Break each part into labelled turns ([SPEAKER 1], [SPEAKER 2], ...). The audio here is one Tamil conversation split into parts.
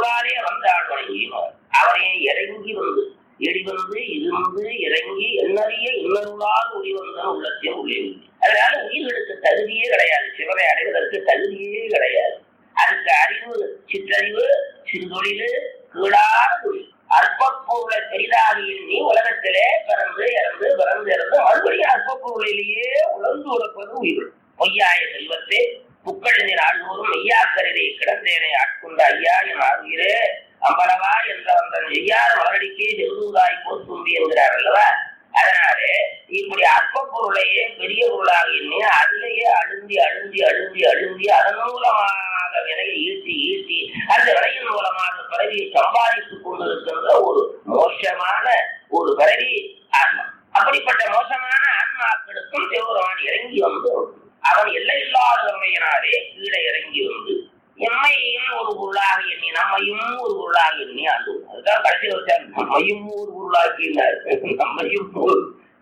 [SPEAKER 1] திருவருளாலே வந்தாள் வணங்கியவர் அவரே இறங்கி வந்து எடி வந்து இருந்து இறங்கி எண்ணறிய இன்னருளால் ஒளி வந்த உள்ளத்தை உள்ளே உண்டு. அதனால உயிர்களுக்கு தகுதியே கிடையாது சிவனை அடைவதற்கு தகுதியே கிடையாது அதுக்கு அறிவு சிற்றறிவு சிறுதொழில் கீழான தொழில் அற்ப பொருளை பெரிதாக எண்ணி உலகத்திலே பிறந்து இறந்து பிறந்து இறந்து மறுபடியும் அற்ப பொருளிலேயே உழந்து உறப்பது உயிர்கள் பொய்யாய செல்வத்தை புக்கழிஞர் ஆழ்வோரும் மெய்யாக்கரிலே கிடந்தேனை ஆட்கொண்ட ஐயா என் ஆறுகிறே அம்பலவா என்ற வந்தன் ஐயார் மலரடிக்கே செல்வதாய் போத்தும்பி என்கிறார் அல்லவா அதனாலே இப்படி அற்ப பொருளையே பெரிய பொருளாக எண்ணி அதிலேயே அழுந்தி அழுந்தி அழுந்தி அழுந்தி அதன் மூலமாக விலையை ஈட்டி ஈட்டி அந்த விலையின் மூலமாக பிறவியை சம்பாதித்துக் கொண்டிருக்கின்ற ஒரு மோசமான ஒரு பிறவி ஆன்மா அப்படிப்பட்ட மோசமான ஆன்மாக்களுக்கும் சிவபெருமான் இறங்கி வந்து அவன் எல்லை இல்லாத தன்மையினாலே கீழே இறங்கி வந்து எம்மையும் ஒரு பொருளாக எண்ணி நம்மையும் ஒரு பொருளாக எண்ணி ஆண்டு அதுதான் கடைசி வச்சார் நம்மையும் ஒரு பொருளாக்கினார் நம்மையும் ஒரு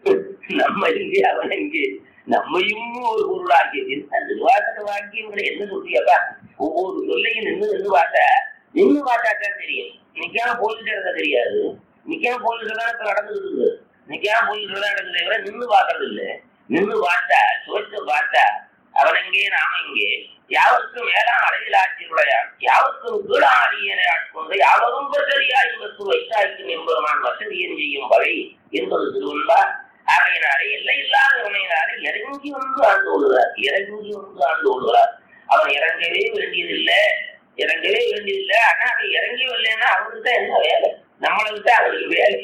[SPEAKER 1] நம்ம இங்கே அவன் இங்கே நம்மையும் ஒரு பொருளாக்கி அந்த வாசக வாக்கியங்களை என்ன சொல்றியப்பா ஒவ்வொரு சொல்லையும் நின்று நின்று பார்த்தா நின்று பார்த்தாதான் தெரியும் நிக்காம போயிட்டு இருக்க தெரியாது நிக்காம போயிட்டு தான் இப்ப நடந்துட்டு இருக்குது நிக்காம போயிட்டு தான் நடக்குது தவிர நின்று பார்க்கறது இல்லை நின்று பார்த்தா சுவைத்து பார்த்தா அவன் எங்கே நாம இங்கே யாவருக்கும் மேலாம் அளவில் ஆட்சியுடையான் யாவருக்கும் கீழாடியனை ஆட்கொண்டு யாவரும் பெற்றறியா என்பதற்கு வைத்தாய்க்கும் என்பதுமான் வசதியன் செய்யும் வகை என்பது திருவன்பா ஆகையினாலே எல்லை இல்லாத உண்மையினாலே இறங்கி வந்து ஆண்டு கொள்கிறார் இறங்கி வந்து ஆண்டு கொள்கிறார் அவன் இறங்கவே வேண்டியதில்லை இறங்கவே வேண்டியதில்லை ஆனா அவன் இறங்கி வரலன்னா அவனுக்கு தான் என்ன வேலை நம்மளை விட்டு அவனுக்கு வேலை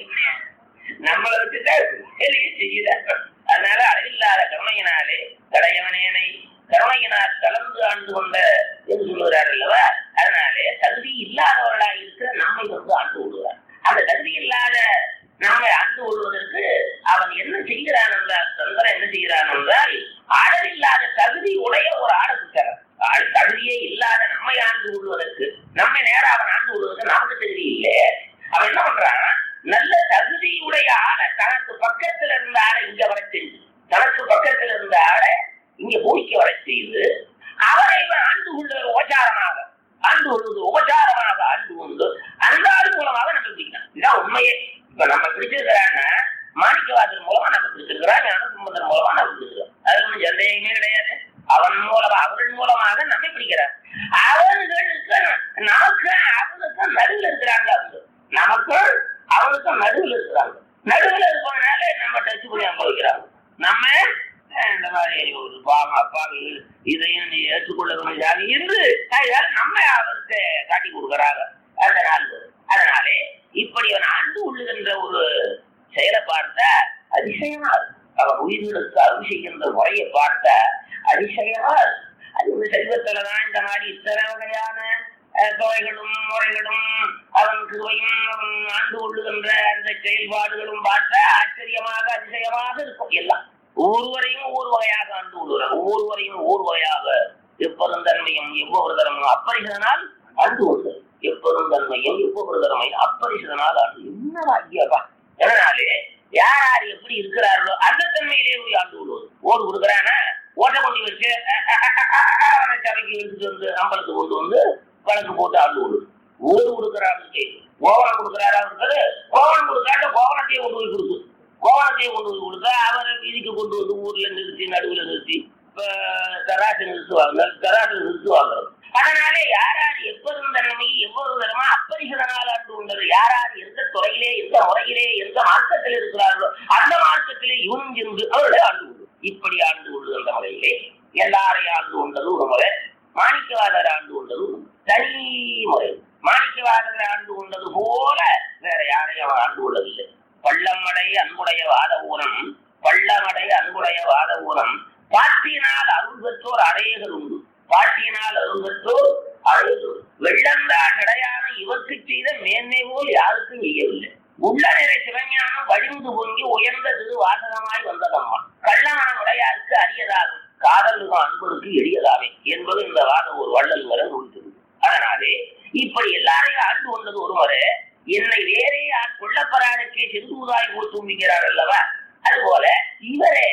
[SPEAKER 1] நம்மளை விட்டுட்டா வேலையை செய்யல அதனால அளவில்லாத கருணையினாலே கடையவனேனை கருணையினால் கலந்து ஆண்டு கொண்ட என்று சொல்லுகிறார் அல்லவா அதனாலே தகுதி இல்லாதவர்களாக இருக்கிற நம்மை வந்து ஆண்டு கொள்கிறார் அந்த தகுதி இல்லாத நம்மை ஆண்டு கொள்வதற்கு அவன் என்ன செய்கிறான் என்றால் சந்திரன் என்ன செய்கிறான் என்றால் ஆடலில்லாத தகுதி உடைய ஒரு ஆட குற்றர் தகுதியே இல்லாத நம்மை ஆண்டு கொள்வதற்கு நம்மை நேரம் அவன் ஆண்டு கொள்வதற்கு நமக்கு தகுதி இல்லை அவன் என்ன பண்றான் நல்ல தகுதியுடைய ஆளை தனக்கு பக்கத்துல இருந்த ஆளை இங்க வர செய்து தனக்கு பக்கத்துல இருந்த ஆளை இங்க பூமிக்கு வர செய்து அவரை இவன் ஆண்டு கொள்வது உபச்சாரமாக ஆண்டு கொள்வது உபச்சாரமாக ஆண்டு கொண்டு அந்த ஆள் மூலமாக நம்ம பிடிக்கலாம் இதான் உண்மையே இப்ப நம்ம பிடிச்சிருக்கிறான்னா மாணிக்கவாசல் மூலமா நம்ம பிடிச்சிருக்கிறோம் ஞானசம்பந்தன் மூலமா நம்ம பிடிச்சிருக்கோம் அது ஒன்றும் சந்தேகமே கிடையாது அவன் மூலமா அவர்கள் மூலமாக நம்மை பிடிக்கிறார் அவர்களுக்கு நமக்கு அவனுக்கும் நடுவில் இருக்கிறாங்க அவங்க நமக்கும் அவனுக்கும் நடுவில் இருக்கிறாங்க நடுவில் இருப்பதனால நம்ம டச் பண்ணி அனுபவிக்கிறாங்க நம்ம அஹ், இந்த மாதிரி ஒரு பாவம் அப்பாவி இதையும் நீ ஏற்றுக்கொள்ள வேண்டியதாக இருந்து அதனால நம்ம அவருக்கு காட்டி கொடுக்குறாங்க அந்த நாள் அதனாலே இப்படி அவன் ஆண்டு உள்ளுகின்ற ஒரு செயலை பார்த்தா அதிசயமா இருக்கு அவன் உயிர்களுக்கு அருள் செய்கின்ற முறையை பார்த்தா அதிசயமா இருக்கு அது ஒரு செல்வத்துலதான் இந்த மாதிரி இத்தனை வகையான அஹ், தொகைகளும் முறைகளும் அவன் கிருவையும் அவன் ஆண்டு கொள்ளுகின்ற அந்த செயல்பாடுகளும் பார்த்தா ஆச்சரியமாக அதிசயமாக இருக்கும் எல்லாம் ஒவ்வொருவரையும் ஒவ்வொரு வகையாக ஆண்டு கொள்கிறார் ஒவ்வொருவரையும் ஒவ்வொரு வகையாக எப்பொருள் தன்மையும் எவ்வொரு தரமும் அப்பரிசனால் ஆண்டு கொள்வது எப்பொருள் தன்மையும் எவ்வொரு தரமையும் அப்பரிசனால் ஆண்டு என்ன வாக்கியப்பா எதனாலே யார் யார் எப்படி இருக்கிறார்களோ அந்த தன்மையிலே போய் ஆண்டு கொள்வது ஓடு கொடுக்குறானா ஓட்ட கொண்டு வச்சு அஹ், அஹ், அஹ், அஹ், அஹ், அவனை சபைக்கு எடுத்துட்டு வந்து அம்பலத்துக்கு கொண்டு வந்து கணக்கு போட்டு ஆண்டு கொள்வது ஓடு கொடுக்குறாரு கோவணம் கொடுக்குறாரா இருக்காரு கோவணம் கொடுக்காட்ட கோவணத்தையே கொண்டு போய் கொடுக்கு கோவணத்தையே கொண்டு போய் கொடுத்தா அவரை வீதிக்கு கொண்டு வந்து ஊர்ல நிறுத்தி நடுவுல நிறுத்தி இப்ப தராசு நிறுத்துவாங்க தராசு நிறுத்துவாங்க அதனால யார் யார் எப்போதும் தன்மை எவ்வளவு தரமா அப்பரிசதனால் ஆண்டு கொண்டது யார் யார் எந்த துறையிலே எந்த முறையிலே எந்த மார்க்கத்தில் இருக்கிறார்களோ அந்த மார்க்கத்திலே இவனும் சென்று அவர்களை ஆண்டு கொண்டு இப்படி ஆண்டு கொள்ளுகின்ற முறையிலே எல்லாரையும் ஆண்டு கொண்டது ஒரு முறை மாணிக்கவாதர் ஆண்டு கொண்டது ஒரு முறை. தனி முறை மாணிக்கவாதர் ஆண்டு கொண்டது போல வேற யாரையும் அவன் ஆண்டு கொள்ளவில்லை பள்ளமடை அன்புடைய வாத ஊனம் பள்ளமடை அன்புடைய வாத ஊனம் பாட்டியினால் அருள் பெற்றோர் அடையகள் உண்டு பாட்டியினால் அருள் பெற்றோர் அடையகள் வெள்ளந்தா கிடையான இவருக்கு செய்த மேன்மை போல் யாருக்கும் செய்யவில்லை உள்ள நிறை சிவஞானம் வழிந்து பொங்கி உயர்ந்த திரு வாசகமாய் வந்ததம்மா கள்ளமனம் உடையாருக்கு அரியதாகும் காதலுக்கும் அன்பருக்கு எளியதாவே என்பது இந்த வாதம் ஒரு வள்ளல் வரை நூல்கிறது அதனாலே இப்படி எல்லாரையும் ஆண்டு கொண்டது ஒரு முறை என்னை வேறே கொள்ளப்பரானுக்கே செந்தூதாய் போல் தும்பிக்கிறார் அல்லவா அதுபோல இவரே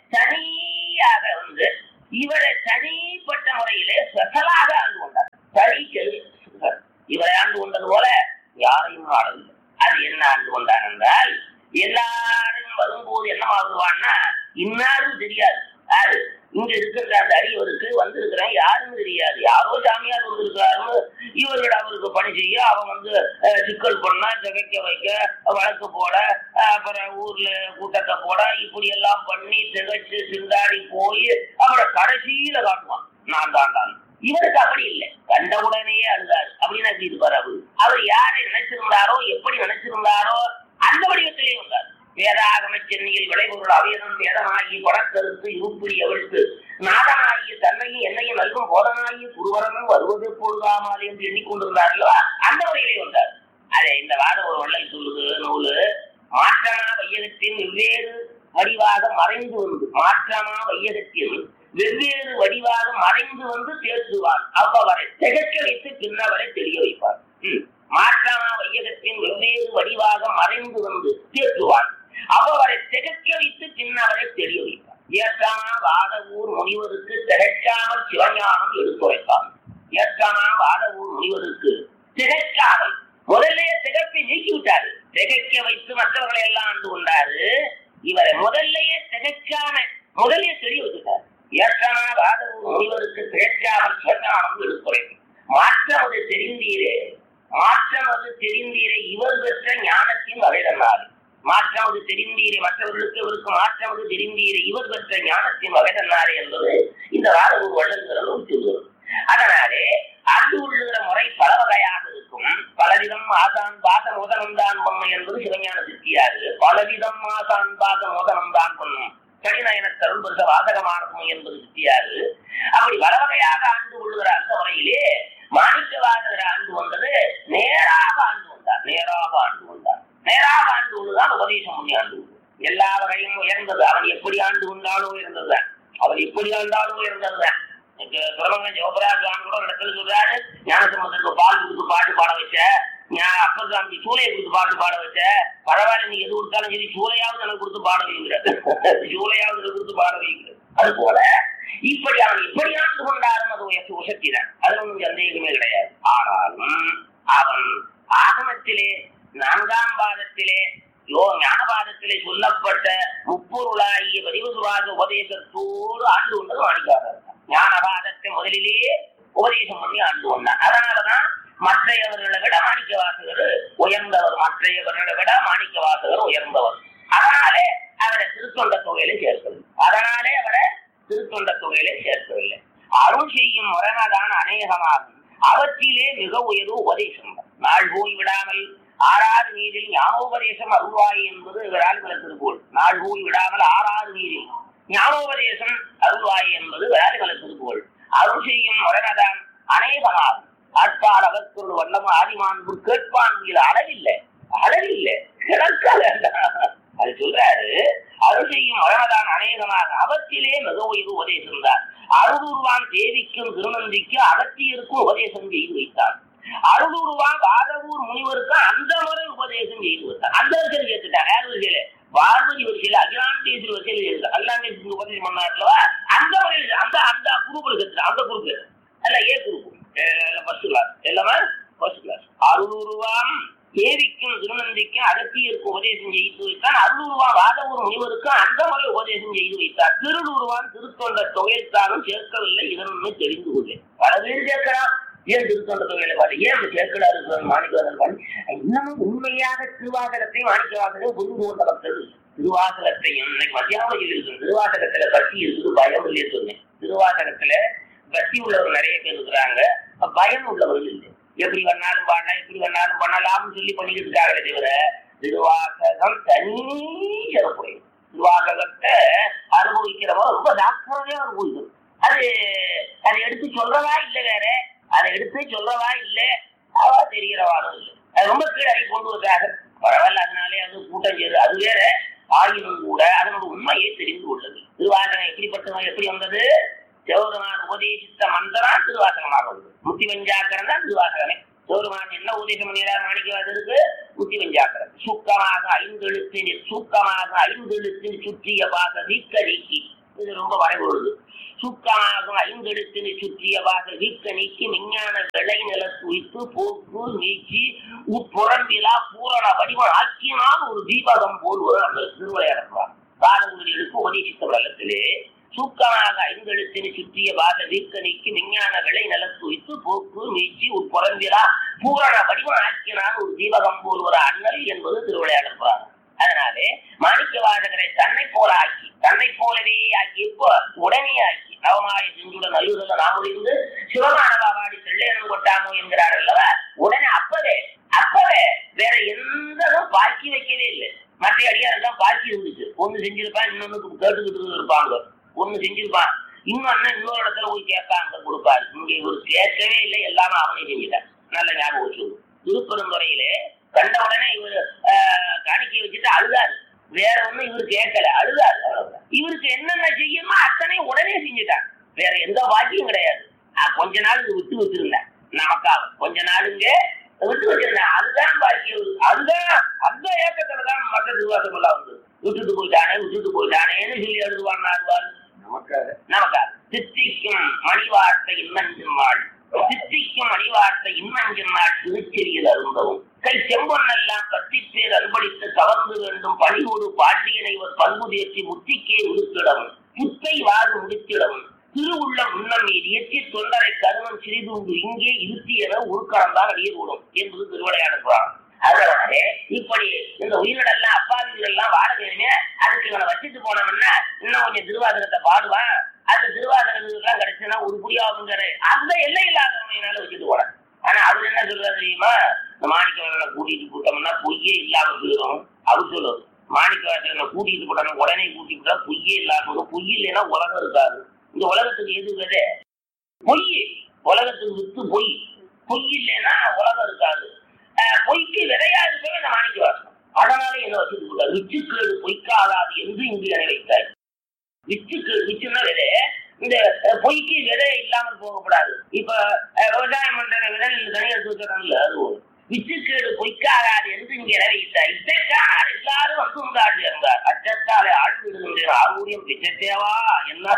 [SPEAKER 1] தனியாக வந்து இவரை தனிப்பட்ட முறையிலே ஸ்பெஷலாக ஆண்டு கொண்டார் தனி செல் இவரை ஆண்டு ஆண்டு கொண்டது போல யாரையும் ஆடவில்லை அது என்ன ஆண்டு கொண்டான் என்றால் எல்லாரும் வரும்போது என்ன ஆகுவான்னா இன்னாரும் தெரியாது யாரு இங்க இருக்கிற அந்த அடியவருக்கு வந்திருக்கிறேன் யாருன்னு தெரியாது யாரோ சாமியார் வந்திருக்காருன்னு இவர்கள் அவருக்கு பணி செய்ய அவன் வந்து அஹ், சிக்கல் பண்ண திகைக்க வைக்க வழக்கு போட அஹ், அப்புறம் ஊர்ல கூட்டத்தை போட இப்படி எல்லாம் பண்ணி திகைச்சு சிந்தாடி போய் அப்புறம் கடைசியில காட்டுவான் நான் தான் தான் இவருக்கு அப்படி இல்லை கண்ட உடனேயே அழுதாரு அப்படின்னு எப்படி இருப்பார் அவரு அவர் யாரை நினைச்சிருந்தாரோ எப்படி நினைச்சிருந்தாரோ அந்த வடிவத்திலே வந்தார் வேதாகம சென்னையில் விளைபொருள் அவையனும் வேதனாகி படக்கருத்து இருப்பிடி அவளுக்கு நாதனாகிய தன்னையும் என்னையும் நல்கும் போதனாகிய குருவரனும் வருவது பொழுதாமல் என்று எண்ணிக்கொண்டிருந்தார் அல்லவா அந்த வழியிலே வந்தார் அதே இந்த வாதம் ஒரு வள்ளல் சொல்லுது நூலு மாற்றமா வையகத்தின் வெவ்வேறு வடிவாக மறைந்து வந்து மாற்றமா வையகத்தின் வெவ்வேறு வடிவாக மறைந்து வந்து தேற்றுவார் அவ்வவரை திகக்க வைத்து பின்னவரை தெரிய வைப்பார் ம். மாற்றமா வையகத்தின் வெவ்வேறு வடிவாக மறைந்து வந்து தேற்றுவார் அவ்வவரை திகக்க வைத்து பின்னவரை தெரிய வைப்பார் ஏற்றாமா வாதவூர் முனிவருக்கு திகழ்ச்சாமல் சிவஞானம் எடுத்துரைப்பார் ஏற்றாமா வாதவூர் முனிவருக்கு திகழ்ச்சாமல் முதல்ல திகப்பை நீக்கி விட்டாரு திகைக்க வைத்து மற்றவர்களை எல்லாம் ஆண்டு கொண்டாரு இவரை முதல்லயே திகைக்காம முதலே தெரிய வச்சுட்டார் ஏற்றானா வாதவூர் முனிவருக்கு திகழ்ச்சாமல் சிவஞானம் எடுத்துரைப்பார் மாற்றம் அது தெரிந்தீரே மாற்றம் அது தெரிந்தீரே இவர் பெற்ற ஞானத்தின் வகைதன்னாரு மாற்றம் அது தெரிந்தீரே மற்றவர்களுக்கு இவருக்கு மாற்றம் அது தெரிந்தீரே இவர் பெற்ற ஞானத்தின் வகைதன்னாரே என்பது இந்த வாதவூர் வள்ளல்கிற நூல் சொல்கிறது அதனாலே ஆண்டு உள்ளுகிற முறை பல வகையாக இருக்கும் பலவிதம் ஆசான் பாச மோதனம் தான் பண்ணும் என்பது சிவஞான சித்தியாது பலவிதம் ஆசான் பாச மோதனம் தான் பண்ணும் கடிநயன தருள் பெருச வாதகமானதும் என்பது சித்தியாது அப்படி பல வகையாக ஆண்டு கொள்ளுகிற அந்த முறையிலே மாணிக்கவாதகர் ஆண்டு வந்தது நேராக ஆண்டு வந்தார் நேராக ஆண்டு வந்தார் நேராக ஆண்டு கொண்டுதான் உபதேசம் பண்ணி ஆண்டு கொண்டு எல்லா வகையும் உயர்ந்தது அவன் எப்படி ஆண்டு கொண்டாலும் உயர்ந்ததுதான் அவன் எப்படி ஆண்டாலும் உயர்ந்ததுதான் பிரபங்க ஜோபராஜ் சுவாமி கூட ஒரு இடத்துல சொல்றாரு ஞானசம்பந்தருக்கு பால் கொடுத்து பாட்டு பாட வச்ச ஞா- அப்பர் சுவாமி சூளையை கொடுத்து பாட்டு பாட வச்ச பரவாயில்ல நீ எது கொடுத்தாலும் சரி சூளையாவது எனக்கு கொடுத்து பாட வைங்கிற சூளையாவது எனக்கு கொடுத்து பாட வைங்கிற அது போல இப்படி அவன் எப்படி ஆண்டு கொண்டாலும் அது உயர்ச்சி உசக்திதான் அதுல ஒன்றும் சந்தேகமே கிடையாது ஆனாலும் அவன் ஆகமத்திலே நான்காம் பாதத்திலே யோ ஞானபாதத்திலே சொல்லப்பட்ட முப்பொருளாகிய வடிவசுராஜ உபதேசத்தோடு ஆண்டு கொண்டது மாணிக்காரர் ஞானபாதத்தை முதலிலேயே உபதேசம் பண்ணி ஆண்டு கொண்டார் அதனாலதான் மற்றையவர்களை விட மாணிக்க வாசகர் உயர்ந்தவர் மற்றையவர்களை விட மாணிக்க வாசகர் உயர்ந்தவர் அதனாலே அவரை திருத்தொண்ட தொகையில சேர்க்கவில்லை அதனாலே அவரை திருத்தொண்ட தொகையிலே சேர்க்கவில்லை அருள் செய்யும் முரணதான் அநேகமாகும் அவற்றிலே மிக உயர்வு உபதேசம் நாள் போய் விடாமல் ஆறாறு நீரில் ஞானோபதேசம் அருள்வாய் என்பது விரால் திருக்கோள் நாள் போய் விடாமல் ஆறாறு நீரில் ஞானோபதேசம் அருள்வாய் என்பது விரால் திருக்கோள் அருள் செய்யும் முரணதான் அநேகமாகும் ஆட்பார் அவற்குள் வண்ணம் ஆதிமான்பு கேட்பான் இது அளவில்லை அளவில்லை கிடக்க வேண்டாம் அது சொல்றாரு அருள் செய்யும் மரணதான் அநேகமாக அவற்றிலே மிக உயர்வு உபதேசம் தான் அருளூர்வான் தேவிக்கும் திருநந்திக்கு அகத்தியருக்கும் உபதேசம் செய்து வைத்தான் அருளூர்வான் வாதவூர் முனிவருக்கு அந்த முறை உபதேசம் செய்து வைத்தார் அந்த வரிசையில் சேர்த்துட்டார் யார் வரிசையில பார்வதி வரிசையில அகிலாண்டேஸ்வரி வரிசையில் சேர்த்து அகிலாண்டேஸ்வரி உபதேசம் பண்ணாருலவா அந்த முறையில் அந்த அந்த குரூப்ல சேர்த்து அந்த குரூப் அல்ல ஏ குரூப் ஃபர்ஸ்ட் கிளாஸ் எல்லாமே ஃபர்ஸ்ட் கிளாஸ் அருளூர்வான் தேவிக்கும் திருநந்திக்கும் அகத்தியருக்கு உபதேசம் செய்து வைத்தான் அருளூர்வான் வாதவூர் முனிவருக்கும் அந்த முறை உபதேசம் செய்து வைத்தார் திருளூர்வான் திருத்தொண்ட தொகைத்தாலும் சேர்க்கவில்லை இதனொன்னு தெரிந்து கொள்ளேன் பல பேர் சேர்க்கிறான் ஏன் திருத்தொண்ட தொகையில பாரு ஏன் இப்படி சேர்க்கிறாரு மாணிக்கவாசன் பாரு இன்னமும் உண்மையாக திருவாசகத்தை மாணிக்கவாசனை புரிந்து கொண்ட பக்தர்கள் இல்லை. திருவாசகத்தையும் இன்னைக்கு மத்தியானம் இருக்கு திருவாசகத்துல பக்தி இருக்குது பயம் இல்லையே சொன்னேன் திருவாசகத்துல பக்தி உள்ளவர் நிறைய பேர் இருக்கிறாங்க பயம் உள்ளவர்கள் இல்லை எப்படி வேணாலும் பாடலாம் எப்படி வேணாலும் பண்ணலாம்னு சொல்லி பண்ணிக்கிட்டு இருக்காங்களே தவிர திருவாசகம் தனி சிறப்புடையது திருவாசகத்தை அனுபவிக்கிறவங்க ரொம்ப டாக்டரே அனுபவிக்கணும் அது அதை எடுத்து சொல்றதா இல்லை வேற அதை எடுத்து சொல்றதா இல்லை அவ தெரிகிறவாலும் இல்லை அது ரொம்ப கீழே கொண்டு வந்தாங்க பரவாயில்ல அதனாலே அது கூட்டம் செய்யுது அது வேற ஆயினும் கூட அதனோட உண்மையை தெரிந்து கொள்ளது திருவாசகம் எப்படிப்பட்டவன் எப்படி வந்தது சிவபெருமான் உபதேசித்த மந்திரம் திருவாசகமாக வந்தது முத்தி வஞ்சாக்கரம் தான் திருவாசகமே சிவபெருமான் என்ன உபதேசம் பண்ணினார் மாணிக்கவாசருக்கு முத்தி வஞ்சாக்கரம் சுக்கமாக ஐந்தெழுத்தின் சுக்கமாக ஐந்தெழுத்தின் சுற்றிய பாச நீக்க நீக்கி இது ரொம்ப வரைபொழுது சுக்கமாக ஐந்தெழுத்தின் சுற்றிய பாச நீக்க நீக்கி விஞ்ஞான விளை நிலத்து குவித்து போக்கு நீச்சி உட்புறம்பிலா பூரண வடிவம் ஆக்கியனால் ஒரு தீபகம் போல் ஒரு அந்த திருவிளையாடுறார் பாதகுடிகளுக்கு உபதேசித்த வளத்திலே சூக்கமாக ஐந்தெழுத்தினை சுற்றிய பாத வீக்கணிக்கு விஞ்ஞான விளை நிலத்து வைத்து போக்கு நீச்சி உட்புறம்பிலா பூரண வடிவம் ஆக்கினால் ஒரு தீபகம் போல் ஒரு அண்ணல் என்பது திருவிளையாடுறார் அதனாலே மாணிக்க வாசகரை தன்னை போல ஆக்கி தன்னை போலவே ஆக்கி இப்போ உடனே ஆக்கி நவமாய செஞ்சுடன் அழுகுதல நாமொழிந்து சிவமான பாபாடி செல்லேனும் கொட்டாமோ என்கிறார் அல்லவா உடனே அப்பவே அப்பவே வேற எந்ததும் பாக்கி வைக்கவே இல்லை மற்ற அடியார் தான் பாக்கி இருந்துச்சு ஒண்ணு செஞ்சிருப்பான் இன்னொன்னுக்கு கேட்டுக்கிட்டு இருப்பாங்க ஒண்ணு செஞ்சிருப்பான் இன்னொன்னு இன்னொரு இடத்துல போய் கேட்பாங்க கொடுப்பாரு இங்க இவர் கேட்கவே இல்லை எல்லாமே அவனே செஞ்சுட்டான் நல்ல ஞாபகம் வச்சு திருப்பெருந்துறையிலே கண்ட உடனே இவர் காணிக்கை வச்சுட்டு அழுதாரு வேற ஒண்ணும் இவரு கேட்கல அழுதாரு அவ்வளவுதான். இவருக்கு என்னென்ன செய்யணுமோ அத்தனை உடனே செஞ்சுட்டான் வேற எந்த பாக்கியும் கிடையாது நான் கொஞ்ச நாள் இது விட்டு வச்சிருந்தேன் நமக்காக கொஞ்ச நாளுங்க விட்டு வச்சிருந்தேன் அதுதான் பாக்கியம் அதுதான் அந்த ஏக்கத்துல தான் மற்ற திருவாசம் எல்லாம் வந்து விட்டுட்டு போயிட்டானே விட்டுட்டு போயிட்டானேன்னு சொல்லி எழுதுவான் ஆழ்வார்
[SPEAKER 2] நமக்காக
[SPEAKER 1] நமக்காக சித்திக்கும் மணிவார்த்தை இன்னஞ்செம்மாள் சித்திக்கும் மணிவார்த்தை இன்னஞ்செம்மாள் திருச்செறியில் அருந்தவும் கை செம்பொன்னெல்லாம் பத்தி பேர் அன்பளித்து கவர்ந்து வேண்டும் பணிவோடு பாண்டியனை ஒரு பண்பு தேர்ச்சி முத்திக்கே உடுத்திடவும் புத்தை வாது முடித்திடவும் திருவுள்ளம் உண்ணம் மீது எச்சி தொண்டரை கருமம் சிறிதுண்டு இங்கே இருத்தி என உருக்கணம் தான் அடியக்கூடும் என்பது திருவிளையாடுகிறான் அதனாலே இப்படி இந்த உயிரிடெல்லாம் அப்பாவிகள் எல்லாம் வாழ வேணுமே அதுக்கு இவனை வச்சுட்டு போனோம்னா இன்னும் கொஞ்சம் திருவாசகத்தை பாடுவான் அந்த திருவாசகத்துக்கு கிடைச்சுன்னா ஒரு புரியாதுங்கிற அந்த எல்லை இல்லாதவனால வச்சுட்டு போனேன் ஆனா அவர் என்ன சொல்றாரு தெரியுமா இந்த மாணிக்கவாசனை கூட்டிட்டு போட்டோம்னா பொய்யே இல்லாம போயிடும் அவர் சொல்லுவது மாணிக்கவாசனை கூட்டிட்டு போட்டோம்னா உடனே கூட்டிட்டு போட்டா பொய்யே இல்லாம போயிடும் பொய் இல்லைன்னா உலகம் இருக்காது இந்த உலகத்துக்கு எது விதை பொய் உலகத்துக்கு வித்து பொய் பொய் இல்லைன்னா உலகம் இருக்காது அஹ் பொய்க்கு விதையா இருக்கவே இந்த மாணிக்கவாசனம் அதனால என்ன வச்சுட்டு போட்டார் விச்சுக்கேடு பொய்க்காதாது என்று இங்கு என வைத்தார் விச்சுக்கு விச்சுன்னா விதை இந்த அஹ், பொய்க்கு விதை இல்லாமல் போகக்கூடாது இப்ப அஹ், விவசாயம் பண்ற விதை தனியாக எடுத்து வச்சுறாங்கல்ல அது ஒரு விச்சுக்கேடு பொய்க்காகாது என்று இங்கே நிறைவேற்றார் இசைக்காக எல்லாரும் வந்து உண்டாடி இருந்தார் அச்சத்தாலே ஆழ்ந்து விடுகின்ற ஆர்வூரியம் பிச்சத்தேவா என்ன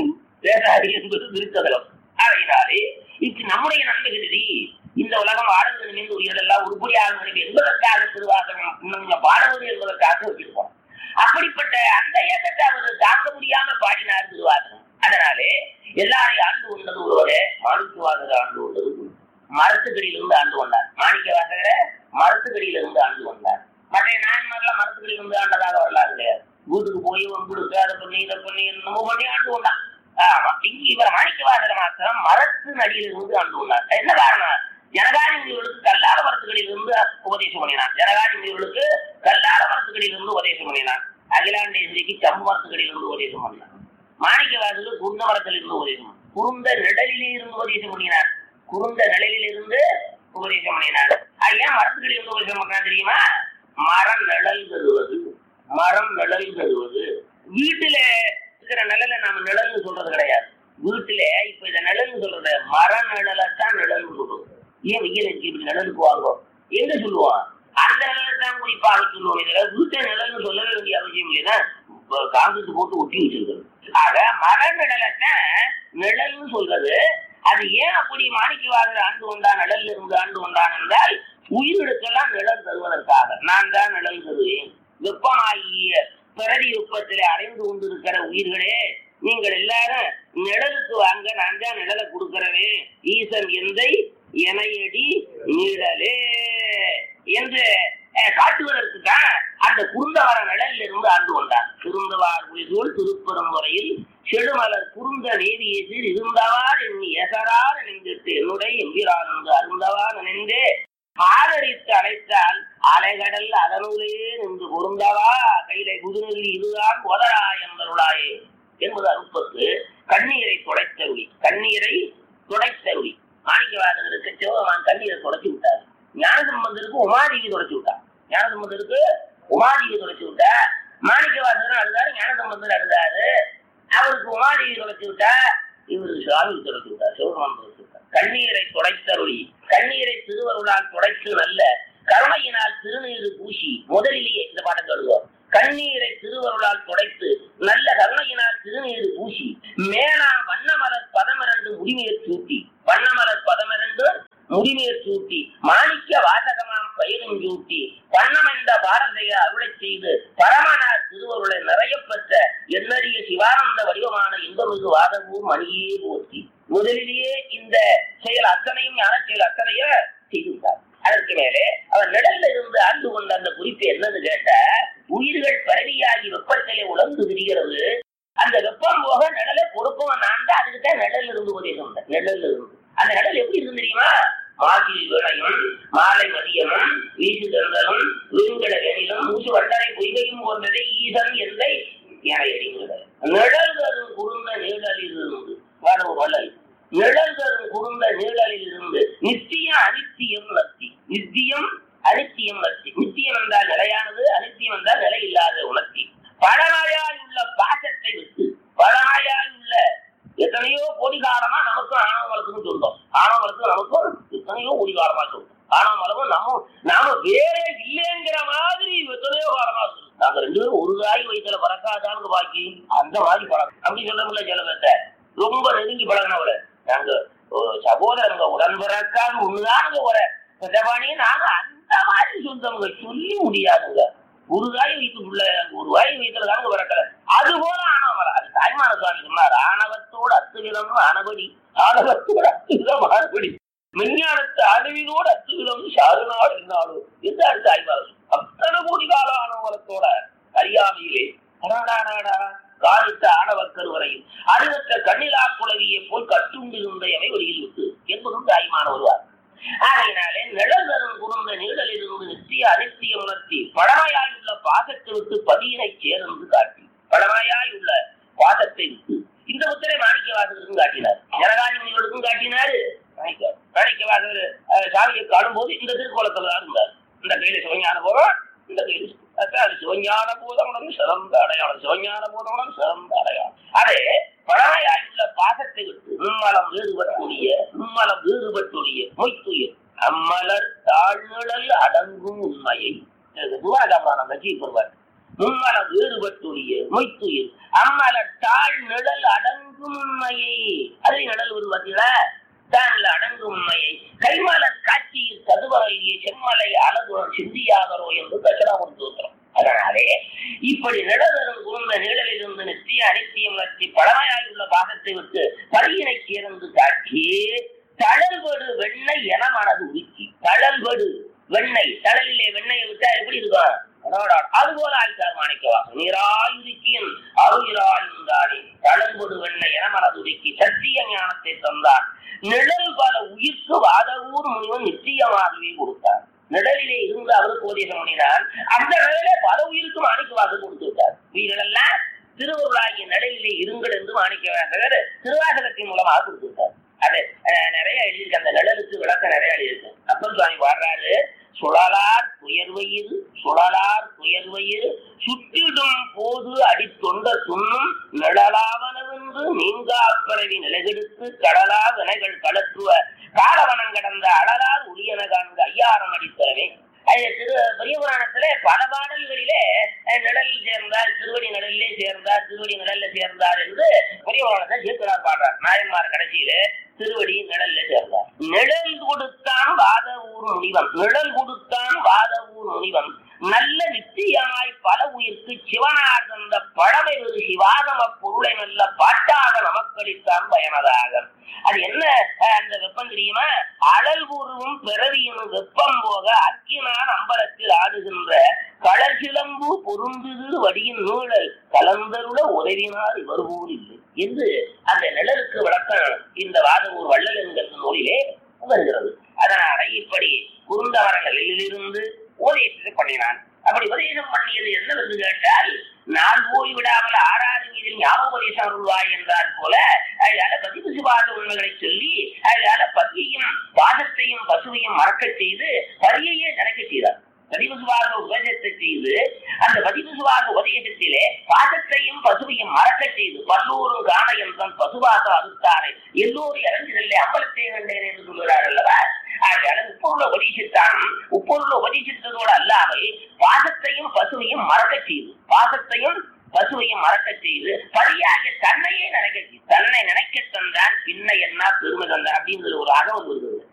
[SPEAKER 1] பேசாது என்பது திருக்கதலம் ஆகையினாலே இப்ப நம்முடைய நன்மைகளில் இந்த உலகம் ஆடுவது நினைந்து உயிரெல்லாம் உருப்படியாக வேண்டும் என்பதற்காக திருவாசகம் இன்னும் கொஞ்சம் பாடுவது என்பதற்காக வச்சிருப்போம் அப்படிப்பட்ட அந்த ஏக்கத்தை அவர் தாங்க முடியாம பாடினார் திருவாசகம் அதனாலே எல்லாரையும் ஆண்டு கொண்டது ஒருவரே மாணிக்க வாசகர் ஆண்டு கொண்டது குரு. மரத்துக்கடியிலிருந்து ஆண்டு கொண்டார் மாணிக்க வாசகரை மரத்துக்கடியிலிருந்து ஆண்டு கொண்டார் மற்ற நாயன்மார்லாம் மரத்துக்கடியிலிருந்து ஆண்டதாக வரலாறு கிடையாது வீட்டுக்கு போய் வம்புடுக்கு அதை பண்ணி இதை பண்ணி என்னமோ பண்ணி ஆண்டு கொண்டான் ஆமா இங்க இவர் மாணிக்க வாசகர் மாத்திரம் மரத்து நடியிலிருந்து ஆண்டு கொண்டார் என்ன காரணம் ஜனகாதி முனிவர்களுக்கு கல்லாத மரத்துகளிலிருந்து உபதேசம் பண்ணினான் ஜனகாதி முனிவர்களுக்கு கல்லாத மரத்துகளிலிருந்து உபதேசம் பண்ணினான் அகிலாண்டேஸ்வரிக்கு சம்பு மரத்துகளிலிருந்து உபதேசம் பண்ணினான் மாணிக்கவாசகர் குருந்த மரத்திலிருந்து உபதேசம் குருந்த நிழலிலே இருந்து உபதேசம் பண்ணினார் குருந்த நிழலிலிருந்து உபதேசம் பண்ணினார் அது ஏன் மரத்துகளிலிருந்து உபதேசம் பண்ணான் தெரியுமா மரம் நிழல் தருவது மரம் நிழல் தருவது வீட்டுல இருக்கிற நிழலை நாம நிழல்னு சொல்றது கிடையாது வீட்டுல இப்ப இத நிழல்னு சொல்றது மர நிழலைத்தான் நிழல்னு சொல்றது ஏன் வெயில் அடிச்சு இப்படி நிழலுக்கு வாங்கும் எங்க சொல்லுவான் அந்த நிழலைத்தான் குறிப்பாக சொல்லுவோம் இதுல வீட்டை நிழல்னு சொல்லவே வேண்டிய அவசியம் இல்லைன்னா காங்கிரஸ் போட்டு ஒட்டி வச்சிருக்கிறது ஆக மர நிழலைத்தான் நிழல்னு சொல்றது அது ஏன் அப்படி மாணிக்கவாதர் ஆண்டு கொண்டான் நிழல் இருந்து ஆண்டு கொண்டான் என்றால் உயிரிழக்கெல்லாம் நிழல் தருவதற்காக நான் தான் நிழல் தருவேன் வெப்பமாகிய பிறடி வெப்பத்திலே அடைந்து கொண்டிருக்கிற உயிர்களே நீங்கள் எல்லாரும் நிழலுக்கு வாங்க நான் தான் நிழலை கொடுக்கிறவே ஈசன் எந்தை எனையடி நிழலே என்று அஹ், காட்டுவதற்கு தான் அந்த குருந்தவர நிழலில் இருந்து ஆண்டு கொண்டார் திருந்தவார் உயிர்கள் திருப்பெரும்புறையில் செடுமலர் குருந்த நேவி எதிர் இருந்தவார் எண்ணி எசரார் நின்றுட்டு என்னுடைய எம்பிரானந்து அருந்தவார் நின்றே ஆதரித்து அழைத்தால் அலைகடல் அதனுள்ளே நின்று பொருந்தவா கையிலை குதிரையில் இதுதான் உதரா என்பருளாயே என்பது அருப்பத்து கண்ணீரை துடைத்தருளி கண்ணீரை துடைத்தருளி மாணிக்கவாதகருக்கு சிவபெருமான் கண்ணீரை தொடச்சி விட்டார் ஞானசம்பந்தருக்கு உமாதேவி தொடச்சி விட்டார் ஞானசம்பந்தருக்கு உமாதேவி தொடச்சி விட்டா மாணிக்கவாசகர் அழுதாரு ஞானசம்பந்தர் அழுதாரு அவருக்கு உமாதேவி தொடச்சி விட்டா இவருக்கு சுவாமி தொடச்சி விட்டார் சிவபெருமான் தொடச்சி விட்டார் கண்ணீரை துடைத்தருளி கண்ணீரை திருவருளால் துடைத்து நல்ல கருணையினால் திருநீறு பூசி முதலிலேயே இந்த பாட்டை எழுதுவோம் கண்ணீரை திருவருளால் துடைத்து நல்ல கருணையினால் திருநீறு பூசி மேலா வண்ணமலர் பதமிரண்டு முடிமையை சூட்டி வண்ணமலர் பதமிரண்டு முடிமேற் சூட்டி மாணிக்க வாசகமாம் பயிரும் சூட்டி பண்ணமென்ற பாரதைய அருளைச் செய்து பரமனார் திருவருளை நிறைய பெற்ற எண்ணறிய சிவானந்த வடிவமான இன்பமிகு வாதமும் மணியே போற்றி முதலிலேயே இந்த செயல் அத்தனையும் ஞான செயல் அத்தனைய செய்துவிட்டார் அதற்கு மேலே அவர் நிழல்ல இருந்து ஆண்டு கொண்ட அந்த குறிப்பு என்னன்னு கேட்ட உயிர்கள் பரவியாகி வெப்பத்திலே உழந்து விரிகிறது அந்த வெப்பம் போக நிழலை கொடுப்பவன் நான் தான் அதுக்கு தான் நிழல் இருந்து உதவி சொன்னேன் நிழல் இருந்து அந்த நிழல் எப்படி இருந்து தெரியுமா மாசில் விளையும் மாலை மதியமும் வீசு தந்தலும் வீண்கள வேணிலும் மூசு வட்டரை பொய்கையும் போன்றதை ஈசன் எந்தை என எறிகிறது நிழல் தரும் குறுந்த நீழலில் இருந்து வரும் வள்ளல் நிழல் தரும் குறுந்த நீழலில் இருந்து நித்தியம் அனித்தியம் நத்தி நித்தியம் அனித்தியம் நத்தி நித்தியம் என்றால் நிலையானது அனித்தியம் என்றால் நிலை இல்லாத உணர்த்தி பழமையாய் உள்ள பாசத்தை விட்டு பழமையாய் உள்ள எத்தனையோ கோடி காலமா நமக்கும் ஆணவமலத்துக்கும் சொல்றோம் ஆணவமலத்துக்கும் நமக்கும் எத்தனையோ கோடி காலமா சொல்றோம் ஆணவமலமும் நம்ம நாம வேற இல்லைங்கிற மாதிரி எத்தனையோ காலமா சொல்றோம் நாங்க ரெண்டு பேரும் ஒரு தாய் வயிற்றுல பறக்காதான்னு பாக்கி அந்த மாதிரி பழக்கம் அப்படி சொல்ல முடியல சில பேர்த்த ரொம்ப நெருங்கி பழகினவள நாங்க ஒரு சகோதரங்க உடன் பிறக்காம ஒண்ணுதானுங்க ஒரு பெற்றபாணியே நாங்க அந்த மாதிரி சொந்தவங்க சொல்லி முடியாதுங்க ஒரு தாய் வயிற்றுக்குள்ள ஒரு வாய் வயிற்றுல தாங்க பிறக்கல அது போல ஆணவம் அது தாய்மான சுவாமி சொன்னார் ஆணவத்தோடு அத்துவிதம் ஆனபடி ஆணவத்தோடு அத்துவிதம் ஆனபடி விஞ்ஞானத்து அணுவினோடு அத்துவிதம் சாருநாள் இருந்தாலும் என்றார் தாய்மார் அத்தனை கோடி கால ஆணவலத்தோட அறியாமையிலே அடாடாடாடா காலிட்ட ஆணவக் கருவறையில் அறிவற்ற கண்ணிலா குளவியை போல் கட்டுண்டிருந்த எமை வெளியில் விட்டு என்பதும் தாய்மான வருவார் ஆகையினாலே நிழல் தரும் குறுந்த நீழலில் இருந்து நித்திய அனித்திய உணர்த்தி பழமையாய் உள்ள பாசத்தை விட்டு பதியினை சேர்ந்து காட்டி பழமையாய் உள்ள பாசத்தை விட்டு இந்த முத்திரை மாணிக்க வாசகருக்கும் காட்டினார் ஜனகாதி முனிவருக்கும் காட்டினாரு மாணிக்க மாணிக்க வாசகர் அஹ், சாமியை காணும்போது இந்த திருக்கோலத்துல தான் இருந்தார் இந்த கையில சிவஞான போறோம் இந்த கையில அதான் அது சிவஞான போதவனும் சிறந்த அடையாளம் சிவஞான போதவனும் சிறந்த அடையாளம் அதே பழமையாய் உள்ள பாசத்தை விட்டு மும்மலம் வேறுபட்டுடைய மும்மலம் வேறுபட்டுடைய மொய்த்துயிர் அம்மலர் தாழ்நிழல் அடங்கும் உண்மையை துவாரகாமரான கட்சி பெறுவார் மும்மலம் வேறுபட்டுடைய மொய்த்துயிர் அம்மலர் தாழ் நிழல் அடங்கும் உண்மையை அதை நிழல் ஒரு பார்த்தீங்களா தானில் அடங்கும் உண்மையை கைமலர் காட்சியில் கதுவரையே செம்மலை அழகுடன் சிந்தியாதரோ என்று தட்சணாமூர்த்தி தோத்திரம் அதனாலே இப்படி நிழலும் குறுந்த நிழலில் இருந்து நித்திய அனித்தியம் நத்தி பழமையாய் உள்ள பாகத்தை விட்டு பரியினை சேர்ந்து காட்டி தழல்படு வெண்ணெய் என மனது உருக்கி தழல்படு வெண்ணெய் தழலிலே வெண்ணெயை விட்டா எப்படி இருக்கும் அடடா, அது போல ஆழ்த்தார் மாணிக்கவாசன் நீராயுதிக்கின் அருகிரால் இருந்தாடி தழல்படு வெண்ணெய் என மனது உருக்கி சத்திய ஞானத்தை தந்தான் நிழல் பல உயிர்க்கு வாதவூர் முனிவன் நிச்சயமாகவே கொடுத்தார் நிழலிலே இருந்து அவருக்கு உபதேசம் பண்ணினார் அந்த நிழலே பல உயிருக்கு மாணிக்க வாசல் கொடுத்து விட்டார் உயிரெல்லாம் திருவருளாகிய நிழலிலே இருங்கள் என்று மாணிக்க வாசகர் திருவாசகத்தின் மூலமாக கொடுத்து விட்டார் அது அஹ், நிறைய எழுதியிருக்கு அந்த நிழலுக்கு விளக்கம் நிறைய எழுதியிருக்கு அப்பன் சுவாமி பாடுறாரு சுழலார் துயர்வயிறு சுழலார் துயர்வயிறு சுற்றிடும் போது அடித்தொண்ட துண்ணும் நிழலாவனவென்று நீங்கா பிறவி நிலைகெடுத்து கடலா வினைகள் கலற்றுவ காலவனம் கடந்த அழலார் உரியன காண்க ஐயாரம் அடித்தரவே அது திரு பெரிய புராணத்துல பல பாடல்களிலே அஹ், நிழலில் சேர்ந்தார் திருவடி நிழலிலே சேர்ந்தார் திருவடி நிழல்ல சேர்ந்தார் என்று பெரிய புராணத்தை சேர்க்கிறார் பாடுறார் நாயன்மார் கடைசியிலே திருவடி நிழல்ல சேர்ந்தார் நிழல் கொடுத்தான் வாத ஊர் முனிவன் நிழல் கொடுத்தான் வாத ஊர் முனிவன் நல்ல நித்தியமாய் பல உயிர்க்கு சிவனார் தந்த பழமை ஒரு சிவாகம பொருளை நல்ல பாட்டாக நமக்களித்தான் பயனதாக அது என்ன அஹ், அந்த வெப்பம் தெரியுமா அழல் பூர்வம் பிறவியின் வெப்பம் போக அக்கினான் அம்பலத்தில் ஆடுகின்ற களர் சிலம்பு பொருந்துது வடியின் நூழல் கலந்தருள உதவினார் இவர் ஊர் இல்லை என்று அந்த நிழலுக்கு விளக்கம் இந்த வாதவூர் வள்ளல் என்கிற நூலிலே வருகிறது அதனால இப்படி குறுந்தவர நிலையிலிருந்து உபதேசத்தை பண்ணினான் அப்படி உபதேசம் பண்ணியது என்னவென்று கேட்டால் நாள் போய் விடாமல் ஆறாறு மீதில் ஞாபகோபதேசம் அருள்வாய் என்றார் போல அதனால பதிவு சுபாத உண்மைகளை சொல்லி அதனால பதியையும் பாதத்தையும் பசுவையும் மறக்கச் செய்து பரியையே நினைக்கச் செய்தார் பதிவு சுபாக உபதேசத்தை செய்து அந்த பதிவு சுபாக உபதேசத்திலே பாதத்தையும் பசுவையும் மறக்கச் செய்து பல்லூரும் காண என்றன் பசுவாக அறுத்தாரை எல்லோரும் இறங்கி செல்ல அம்பலத்தை கண்டேன் என்று சொல்கிறார் அல்லவா ஆகையால உப்பொருளை உபதேசித்தான் உப்பொருளை உபதேசித்ததோடு அல்லாமல் பாசத்தையும் பசுவையும் மறக்கச் செய்து பாசத்தையும் பசுவையும் மறக்கச் செய்து பரியாக தன்னையே நினைக்க செய்து தன்னை நினைக்க தந்தான் பின்ன என்ன பெருமை தந்தான் அப்படிங்கிற ஒரு அகவல் வருகிறது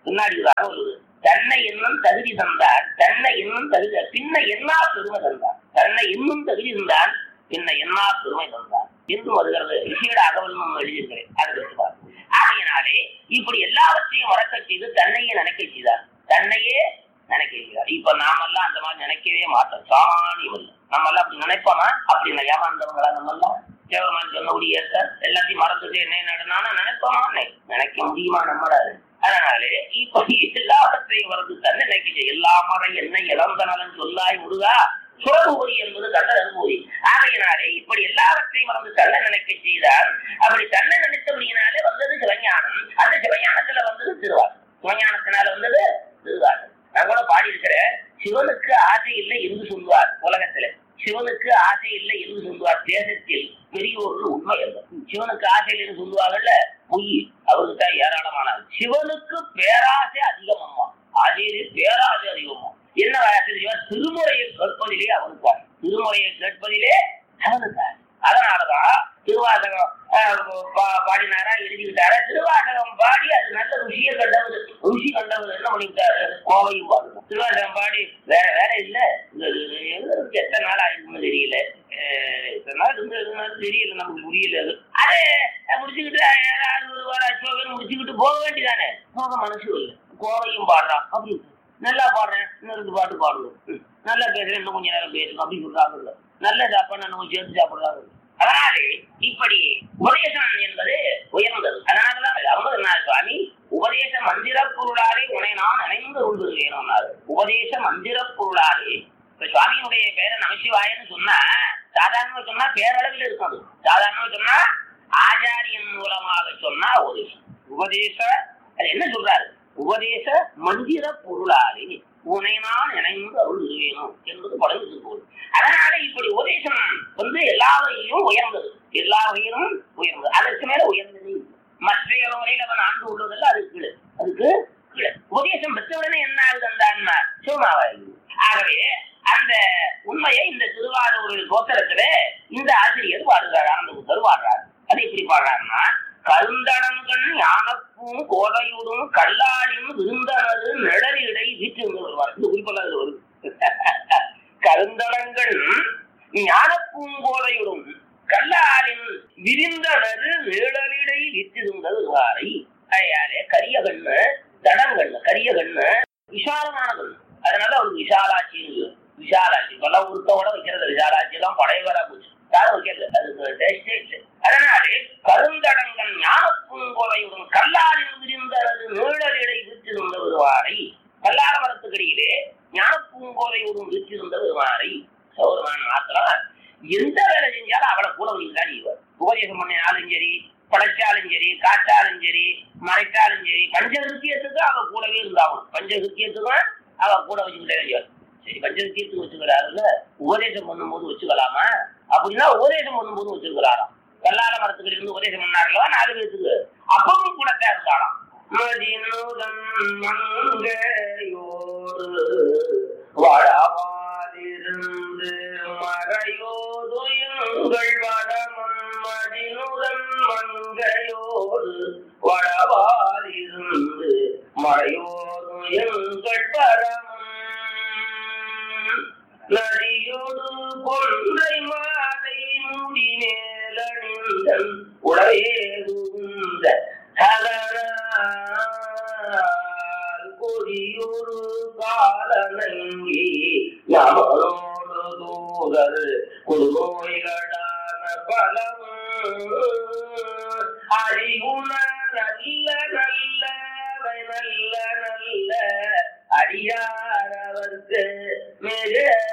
[SPEAKER 1] பின்னாடி ஒரு அறம் வருது தன்னை என்னும் தகுதி தந்தார் தன்னை என்னும் தகுதி பின்ன என்னா பெருமை தந்தார் தன்னை என்னும் தகுதி தந்தார் பின்ன என்னா பெருமை தந்தார் என்று வருகிறது விஷயோட அகவல் நம்ம எழுதியிருக்கிறேன் அது வச்சுப்பார் ஆகையினாலே இப்படி எல்லாவற்றையும் மறக்க செய்து தன்னையே நினைக்க செய்தார் தன்னையே நினைக்க செய்தார் இப்ப நாமெல்லாம் அந்த மாதிரி நினைக்கவே மாட்டோம் சாமானியம் இல்லை நம்ம எல்லாம் அப்படி நினைப்போமா அப்படி இல்லை ஏமாந்தவங்களா நம்ம எல்லாம் சிவருமான் சொன்னபடி ஏற்க எல்லாத்தையும் மறந்துட்டு என்ன நடனானா நினைப்போமா நினைக்க முடியுமா நம்மளால அதனாலே இப்படி எல்லாவற்றையும் வரது தன்னை நினைக்க செய்ய எல்லா மறை என்ன இளந்த நலன் சொல்லாய் முருகா சுரபூரி என்பது கண்ணன் அனுபூரி ஆகையினாலே இப்படி எல்லாவற்றையும் மறந்து தன்னை நினைக்க செய்தால் அப்படி தன்னை நினைத்தபடியினாலே வந்தது சிவஞானம் அந்த சிவஞானத்துல வந்தது திருவாசம் சிவஞானத்தினால வந்தது திருவாசம் நான் கூட பாடி இருக்கிறேன் சிவனுக்கு ஆசை இல்லை என்று சொல்வார் உலகத்துல சிவனுக்கு ஆசை இல்லை என்று சொல்வார் தேசத்தில் பெரியோர்கள் உண்மை அல்ல சிவனுக்கு ஆசை இல்லைன்னு சொல்லுவாங்கல்ல பொய் அவருக்கு தான் ஏராளமான சிவனுக்கு பேராசை அதிகமாமா ஆசையிலே பேராசை அதிகமா என்ன ஆசை தெரியுமா திருமுறையை கேட்பதிலே அவனுக்கு ஆசை. திருமுறையை கேட்பதிலே அவனுக்கு ஆசை. அதனாலதான் திருவாசகம் ஆஹ், பா- பாடினாரா எழுதிவிட்டாரா திருவாசகம் பாடி அது நல்ல ருசியை கண்டவர் ருசி கண்டவர் என்ன பண்ணிவிட்டாரு கோவையும் பாடுறோம் திருவாசகம் பாடி வேற வேற இல்ல இது- இது எழுதுறதுக்கு எத்தனை நாள் ஆயிருக்குன்னு தெரியல ஆஹ், இத்தனை நாள் இருந்து எழுதுனாலும் தெரியல நமக்கு புரியல அது அதை முடிச்சுக்கிட்டு யாராவது ஒரு வாரம் அச்சோகன் முடிச்சுக்கிட்டு போக வேண்டியதானே போக மனசு இல்லை கோவையும் பாடுறான் அப்படி நல்லா பாடுறேன் இன்னும் ரெண்டு பாட்டு பாடுவோம் ம். நல்லா பேசுறேன் இன்னும் கொஞ்ச நேரம் பேசுங்க அப்படி சொல்றாங்க நல்ல சாப்பாடு இன்னும் கொஞ்சம் சேர்த்து சாப்பிடுறாங்க அதனாலே இப்படி உபதேசம் என்பது உயர்ந்தது அதனாலதான் அருமதநாத சுவாமி உபதேச மந்திர பொருளாலே உனை நான் நினைந்து கொள்கிறேன் உபதேச மந்திர பொருளாலே இப்ப சுவாமியினுடைய பேரை நமசிவாயன்னு சொன்னா சாதாரணமா சொன்னா பேரளவில் இருக்கும் அது சாதாரணமா சொன்னா ஆச்சாரியன் மூலமாக சொன்னா உபதேசம் உபதேச அது என்ன சொல்றாரு உபதேச மந்திர பொருளாலே உனை நான் இணைந்து அருள் வேணும் என்பது படகு போல் அதனால இப்படி உபதேசம் வந்து எல்லா வகையிலும் உயர்ந்தது எல்லா வகையிலும் உயர்ந்தது அதற்கு மேல உயர்ந்தது இல்லை. மற்ற வகையில் அவன் ஆண்டு உள்ளதல்ல அது கீழே அதுக்கு கீழே உபதேசம் பெற்றவுடனே என்ன ஆகுது அந்த ஆன்மா சிவமாவாயு ஆகவே அந்த உண்மையை இந்த திருவாரூர் கோத்திரத்துல இந்த ஆசிரியர் பாடுகிறார் ஆனந்த புத்தர் பாடுறார் அது எப்படி பாடுறாருன்னா கருந்தடங்கன் ஞானப்பும் கோதையுடும் கல்லாடியும் விருந்தனது நிழலிடை வீட்டு வருவார் இந்த குறிப்பெல்லாம் இதுல வருது கருந்தடங்கள் ஞானப்பூங்கோதையுடும் கல்லாரின் விரிந்தனது நிழலிடை விற்றிருந்தது வாரை அதையாலே கரிய கண்ணு தடங்கண்ணு கரிய கண்ணு விசாலமான கண்ணு அதனால அவருக்கு விசாலாட்சின்னு விசாலாட்சி இப்பெல்லாம் உருத்தோட வைக்கிறது விசாலாட்சி எல்லாம் படையவரா போச்சு யாரும் வைக்கிறது அதுக்கு டேஸ்டே இல்லை அதனாலே கருந்தடங்கன் ஞானப்பூங்கோதையுடன் கல்லாரின் விரிந்தனது நிழலிடை விற்றிருந்த வருவாரை கல்லார மரத்துக்கடியிலே ஞானப்பூங்கோதையுடன் விற்றிருந்த வருவாரை சௌரமான் மாத்திரம் எந்த வேலை செஞ்சாலும் அவளை கூட தான் செய்வார் உபதேசம் பண்ணினாலும் சரி படைச்சாலும் சரி காற்றாலும் சரி மறைச்சாலும் சரி பஞ்சகிருத்தியத்துக்கு அவ கூடவே இருந்தாகணும் பஞ்சகிருத்தியத்துக்கும் அவ கூட வச்சுக்கிட்டே செய்வார் சரி பஞ்சகிருத்தியத்துக்கு வச்சுக்கிறாருல்ல உபதேசம் பண்ணும்போது வச்சுக்கலாமா அப்படின்னா உபதேசம் பண்ணும்போது வச்சிருக்கிறாராம் கல்லால மரத்துக்கு இருந்து உபதேசம் பண்ணார்களா நாலு பேருக்கு அப்பவும் கூட தான் இருந்தாராம் மதினுதன் மங்கையோடு வாழாவாதிருந்து மறையோது எங்கள் வடமன் மதினுதன் மங்கையோடு வடவாதிருந்து மறையோது எங்கள் பரமன் நதியோடு கொன்றை மாலை முடி மேலணிந்தன் உடையேதுந்த ஹலனால் கொடியொரு காலனங்கி நமனோடு தூதர் கொடுநோய்களான பலமும் அறிவுண நல்ல நல்ல நல்ல நல்ல அடியாரவர்க்கு மிக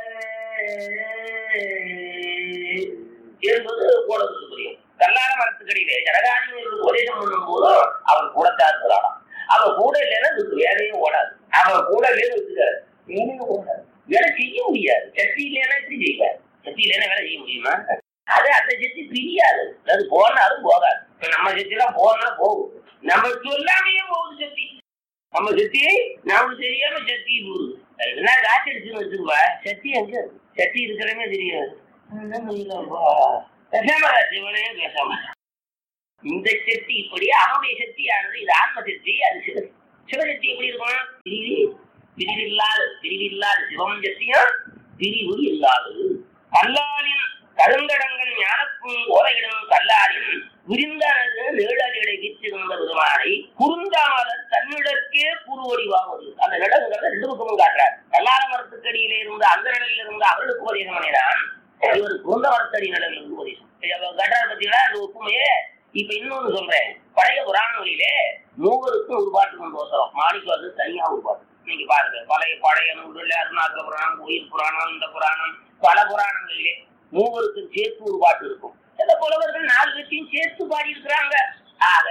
[SPEAKER 1] என்பது கூடத்துக்கு புரியும் கல்லார மரத்துக்கடியிலே ஜனகாதிபதிகளுக்கு உபதேசம் பண்ணும் போதும் அவர் கூடத்தான் இருக்கிறாராம் அவர் கூட இல்லைன்னா இதுக்கு வேலையே ஓடாது அவர் கூட வேலை வச்சுக்காரு வேலையே ஓடாது வேலை செய்ய முடியாது சக்தி இல்லைன்னா எப்படி செய்வார் சக்தி இல்லைன்னா வேலை செய்ய முடியுமா அது அந்த சக்தி பிரியாது அது போனாலும் போகாது இப்ப நம்ம சக்தி எல்லாம் போனா போகும் நம்ம சொல்லாமையே போகுது சக்தி நம்ம சக்தி நமக்கு தெரியாம சக்தி போகுது என்ன காய்ச்சல் அடிச்சுன்னு வச்சிருப்பா சக்தி எங்க இருக்கு? சக்தி இருக்கிறமே தெரியாது அதெல்லாம் தெரியலப்பா. பேசாம இரு, சிவனே பேசாம இரு. இந்த சக்தி இப்படி அவனுடைய சக்தியானது இது ஆன்ம சக்தி அது சிவ சிவசக்தி எப்படி இருக்கும் பிரிவு பிரிவு இல்லாத பிரிவு இல்லாத சிவம் சக்தியும் பிரிவு இல்லாதது கல்லாலின் கருங்கடங்கள் ஞானக்கும் ஓரையிடும் கல்லாலின் விரிந்தனது நிழலிடை வீற்றிருந்த பெருமானை குறுந்தாமலர் தன்னிடற்கே குருவடிவாவது அந்த நிலங்கிறத ரெண்டு பக்கமும் காட்டுறார் கல்லால மரத்துக்கடியிலே இருந்து அந்த நிலையில இருந்து அவர்களுக்கு உபதேசம் பண்ணினான் இவர் குருந்த மரத்தடி நிலையில இருந்து உபதேசம் கட்டுறாரு பார்த்தீங்களா அந்த ஒப்புமையே இப்ப இன்னொன்னு சொல்றேன் பழைய புராணங்களிலே மூவருக்கும் ஒரு பாட்டு கொண்டு வசரம் மாணிக்கு வந்து தனியா ஒரு பாட்டு நீங்க பாருங்க பழைய பழைய நூல்கள் அருணாச்சல புராணம் உயிர் புராணம் இந்த புராணம் பல புராணங்களிலே மூவருக்கும் சேர்த்து ஒரு பாட்டு இருக்கும் சில புலவர்கள் நாலு பேர்த்தையும் சேர்த்து பாடி இருக்கிறாங்க ஆக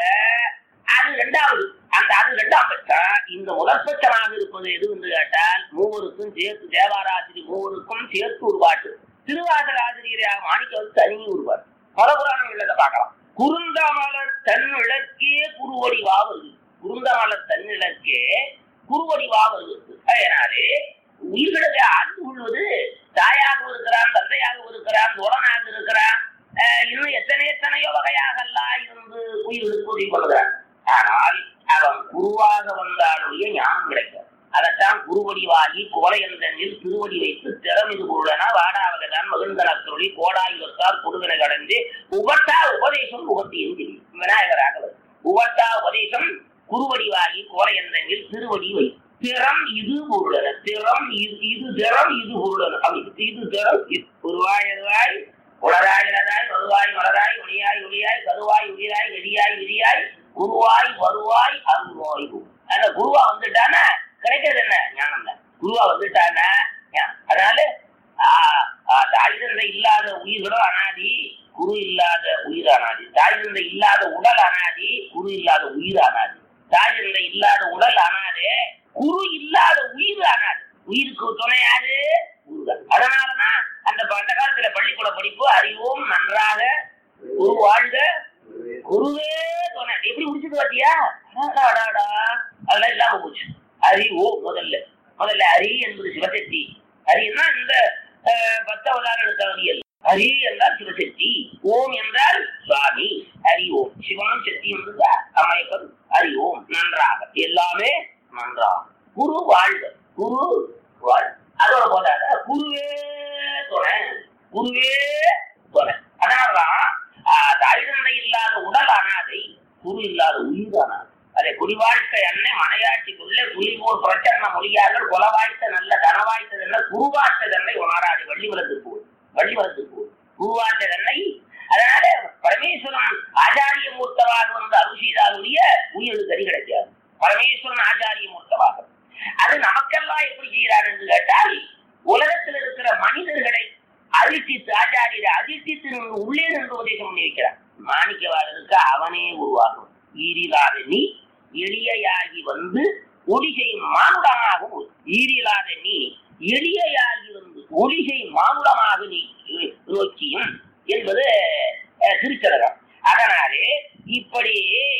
[SPEAKER 1] அது ரெண்டாவது அந்த அது ரெண்டாம் பட்சம் இந்த முதல் பட்சமாக இருப்பது எது என்று கேட்டால் மூவருக்கும் சேர்த்து தேவாராசிரி மூவருக்கும் சேர்த்து ஒரு பாட்டு திருவாசக ஆசிரியராக மாணிக்க தனி ஒரு பாட்டு பல புராணங்களில் பார்க்கலாம் குறுந்தமலர் தன்னிழக்கே குருவடிவா வருது குறுந்தமலர் தன்னிழக்கே குருவடிவா வருது அதனாலே உயிர்களை ஆண்டு கொள்வது தாயாகவும் இருக்கிறான் தந்தையாகவும் இருக்கிறான் தோழனாக இருக்கிறான் அஹ் இன்னும் எத்தனை எத்தனையோ வகையாகலாம் இருந்து உயிர்களுக்கு உதவி பண்ணுகிறான் ஆனால் அவன் குருவாக வந்தாலுடைய ஞானம் கிடைக்கும் அதைத்தான் குருவடிவாகி கோலை எந்தனில் திருவடி வைத்து திறமிது பொருளனா வாடாவகதான் மகிழ்ந்தனத்தொழி கோடாயுகத்தார் கொடுவினை கடந்து உபட்டா உபதேசம் உபத்தியும் தெரியும் விநாயகராக வரும். உபட்டா உபதேசம் குருவடிவாகி கோலை எந்தனில் திருவடி வை திறம் இது பொருளன திறம் இது இது திறம் இது பொருளன அப்படி இது திறம் இது உருவாய் எருவாய் உளராய் இளராய் வருவாய் மலராய் ஒளியாய் ஒளியாய் கருவாய் உயிராய் வெடியாய் விரியாய் குருவாய் வருவாய் அருள்வாய் அந்த குருவா வந்துட்டானா கிடைக்கிறது என்ன ஞானம் தான் குருவா வந்துட்டானா ஞானம். அதனால ஆஹ், ஆஹ், தாய் தந்தை இல்லாத உயிர்களும் அனாதி குரு இல்லாத உயிர் அனாதி தாய் தந்தை இல்லாத உடல் அனாதி குரு இல்லாத உயிர் அனாதி தாய் தந்தை இல்லாத உடல் அனாதே குரு இல்லாத உயிர் அனாது உயிருக்கு துணை யாரு குருதான் அதனாலதான் அந்த ப- அந்த காலத்துல பள்ளிக்கூட படிப்பு அறிவோம் நன்றாக குரு வாழ்க குருவே துணை எப்படி முடிச்சது பாத்தியா அடாடா, அடாடா. அதெல்லாம் இல்லாம போச்சு அறிவோ முதல்ல முதல்ல அரி என்பது சிவசக்தி அரின்னா இந்த அஹ், பத்தவதாரம் எடுத்தவரியல் ஹரி என்றால் சிவசக்தி ஓம் என்றால் சுவாமி ஹரி ஓம் சிவனும் சக்தி என்று அமைப்பது ஹரி ஓம் நன்றாக எல்லாமே நன்றாக குரு வாழ்க குரு வாழ்க அதோட போதாத குருவே துணை குருவே துணை அதனாலதான் ஆஹ், தாய் தந்தை இல்லாத உடல் அனாதை குரு இல்லாத உயிர் அனாதை அதை குடிவாழ்க்கை அன்னை மனையாட்சிக்குள்ள குளிர்போர் பிரச்சன்ன மொழியார்கள் குலவாய்த்த நல்ல தனவாய்த்ததென்ன குருவாய்த்ததென்னை உணராது வள்ளிவரத்துக்கு போகுது வள்ளிவரத்துக்கு போகுது குருவாய்த்ததென்னை அதனால பரமேஸ்வரன் ஆச்சாரிய மூர்த்தமாக வந்து அருள் செய்தாலுடைய உயிருக்கு அடி கிடைக்காது பரமேஸ்வரன் ஆச்சாரிய மூர்த்தமாக அது நமக்கெல்லாம் எப்படி செய்கிறார் என்று கேட்டால் உலகத்தில் இருக்கிற மனிதர்களை அதிர்ச்சித்து ஆச்சாரியரை அதிர்ச்சித்து நின்று உள்ளே நின்று உபதேசம் பண்ணி வைக்கிறார் மாணிக்கவாளருக்கு அவனே உருவாகும் ஈரிலாத நீ எளியாகி வந்து ஒளிகை மானுடமாகும் ஈரிலாத நீ எளியாகி வந்து ஒளிகை மானுடமாக நீ நோக்கியும் என்பது அஹ், திருச்சதகம் அதனாலே இப்படி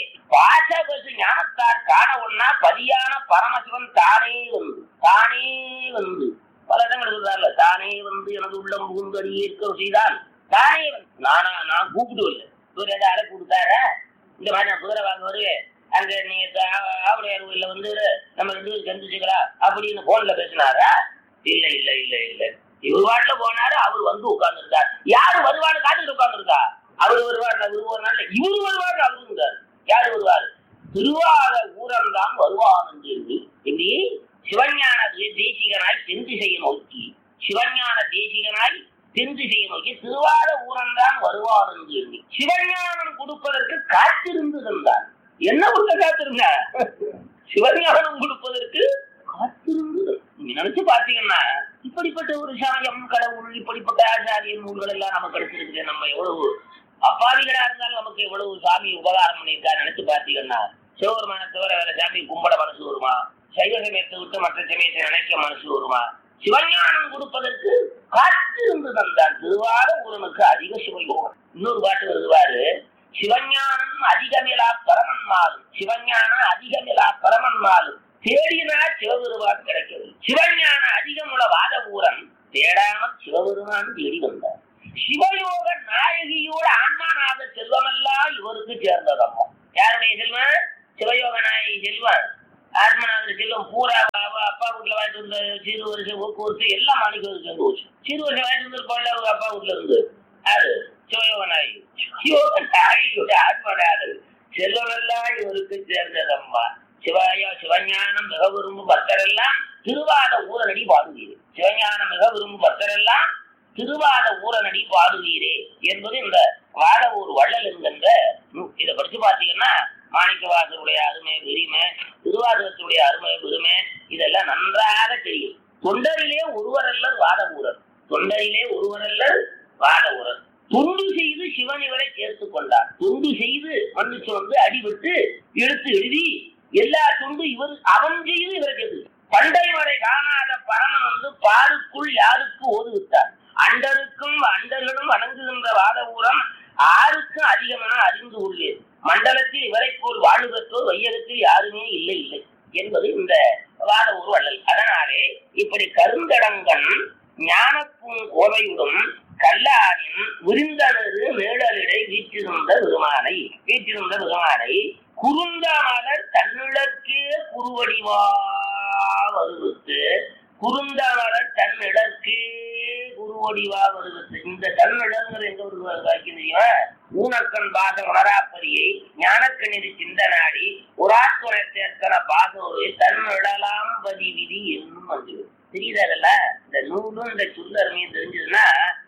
[SPEAKER 1] பாசபசு ஞானத்தார் காண ஒன்னா பதியான பரமசிவன் தானே வந்து தானே வந்து பல இடங்கள் சொல்றாருல தானே வந்து எனது உள்ளம் புகுந்து அடியேற்க செய்தான் தானே வந்து நானா நான் கூப்பிட்டு இல்லை இவர் ஏதாவது அரை கொடுத்தாரா இந்த மாதிரி நான் குதிரை வாங்க வருவேன் அங்க நீங்க ஆவுடையார் கோயில்ல வந்து நம்ம ரெண்டு பேரும் சந்திச்சுக்கலாம் அப்படின்னு போன்ல பேசினாரா இல்ல இல்ல இல்ல இல்ல இவர் வாட்டுல போனாரு அவர் வந்து உட்கார்ந்துருக்கார் யாரு வருவான்னு காத்துட்டு உட்கார்ந்துருக்கா அவர் வருவார் விரும்புவதுனால இவரு வருவார் அவரு இருந்தார் யாரு வருவார் திருவாத ஊரன் தான் வருவான் என்று எண்ணி எப்படி சிவஞான தே- தேசிகனாய் தென்திசையை நோக்கி சிவஞான தேசிகனாய் தென்திசையை நோக்கி திருவாத ஊரன் தான் வருவான் என்று எண்ணி சிவஞானம் கொடுப்பதற்கு காத்திருந்து தந்தார் என்ன கொடுக்க காத்திருந்த சிவஞானம் கொடுப்பதற்கு காத்திருந்து நீங்க நினைச்சு பாத்தீங்கன்னா இப்படிப்பட்ட ஒரு சாயம் கடவுள் இப்படிப்பட்ட ஆச்சாரிய நூல்கள் எல்லாம் நமக்கு கிடைச்சிருக்கு நம்ம எவ்வளவு அப்பாவிகளா இருந்தாலும் நமக்கு எவ்வளவு சாமி உபகாரம் பண்ணியிருக்கா நினைச்சு பாத்தீங்கன்னா சிவபெருமான தவிர வேற சாமி கும்பிட மனசு வருமா சைவ சமயத்தை விட்டு மற்ற சமயத்தை நினைக்க மனசு வருமா சிவஞானம் கொடுப்பதற்கு காத்திருந்து தந்தான் திருவார ஊரனுக்கு அதிக சிவயோகம் இன்னொரு பாட்டு வருவாரு சிவஞானம் அதிகமிலா பரமன்மாலும் சிவஞானம் அதிகமிலா பரமன்மாலும் தேடினா சிவபெருமான் கிடைக்கிறது சிவஞான அதிகமுள்ள வாத ஊரன் தேடாமல் சிவபெருமான் தேடி வந்தார் சிவயோக நாயகியோட ஆன்மாநாத செல்வமெல்லாம் இவருக்கு சேர்ந்ததம்மா யாருடைய செல்வன் சிவயோக நாயகி செல்வன் ஆத்மநாதர் செல்வம் பூரா அவ- அவ அப்பா வீட்டுல வாங்கிட்டு வந்த சிறு வருஷம் போக்குவரத்து எல்லாம் மாணிக்கம் சேர்ந்து போச்சு சிறு வருஷம் வாங்கிட்டு வந்திருப்பாள் அவங்க அப்பா வீட்டுல இருந்து யாரு சிவயோகநாயகி சிவயோகநாயகியோட ஆத்மநாதர் செல்வமெல்லாம் இவருக்கு சேர்ந்ததம்மா சிவாய சிவஞானம் மிக விரும்பும் பக்தரெல்லாம் திருவாத ஊரனடி பாடுவீர் சிவஞானம் மிக விரும்பும் பக்தரெல்லாம் திருவாத ஊரனடி பாடுவீரே என்பது இந்த வாத ஊர் வள்ளல் என்கின்ற நூல். இதை படிச்சு பார்த்தீங்கன்னா மாணிக்கவாசருடைய அருமை பெருமை திருவாசகத்துடைய அருமை பெருமை இதெல்லாம் நன்றாக தெரியும் தொண்டரிலே ஒருவரல்லர் வாத ஊரர் தொண்டரிலே ஒருவரல்லர் வாத ஊரர் தொண்டு செய்து சிவன் இவரை சேர்த்துக் கொண்டார் தொண்டு செய்து மன்னிச்சு வந்து அடிபட்டு எடுத்து எழுதி எல்லா தொண்டு இவர் அவன் செய்து இவரை சேர்த்து பண்டை வரை காணாத பரமன் வந்து பாருக்குள் யாருக்கு ஓதுவித்தார் அண்டருக்கும் அண்டர்களும் வணங்குகின்ற வாத ஊரம் ஆருக்கும் அதிகம் என அறிந்து உள்ளேன் மண்டலத்தில் இவரை போல் வாழ்வு பெற்றோர் வையகத்தில் யாருமே இல்லை இல்லை என்பது இந்த வாத ஊர் வள்ளல் அதனாலே இப்படி கருந்தடங்கன் ஞானப்பூங் கோவையுடன் கல்லாரின் விருந்தனது மேடலிடை வீற்றிருந்த பெருமானை வீற்றிருந்த பெருமானை குறுந்தமலர் தன்னிடக்கே குருவடிவா வருவித்து குறுந்தமலர் தன்னிடக்கே குருவடிவா வருவித்து இந்த தன்னிடங்கிற எங்க ஒரு வாக்கியம் தெரியுமா ஊனக்கண் பாச உணராப்பரியை ஞானக்கணிது சிந்தனாடி உராத்துறை சேர்த்தன பாசோரை தன்னிடலாம் பதி விதி என்னும் வந்து தெரியுதா அதெல்லாம் இந்த நூலும் இந்த சுந்தரமையும் தெரிஞ்சதுன்னா